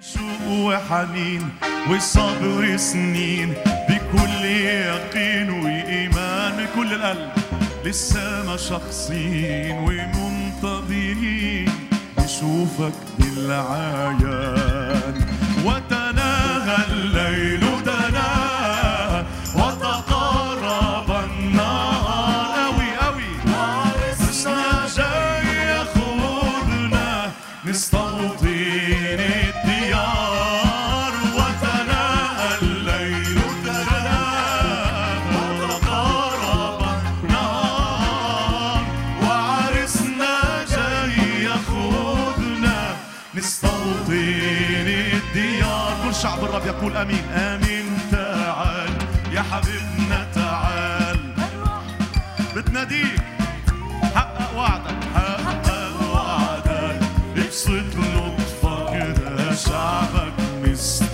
شوق وحنين وصبر سنين بكل يقين وإيمان من كل القلب لسه شخصين ومنتظرين نشوفك بالعيان وتناهى الليل تناهى وتقارب النهار أوي أوي عرسنا جاي ياخدنا نستوطن الديار وتناهى الليل تناهى وتقارب النهار وعرسنا جاي ياخدنا نستوطن الديار كل شعب الرب يقول امين امين تعال يا حبيبنا تعال بتناديك حقق وعدك حقق وعدك ابسط لطفك ده شعبك مستني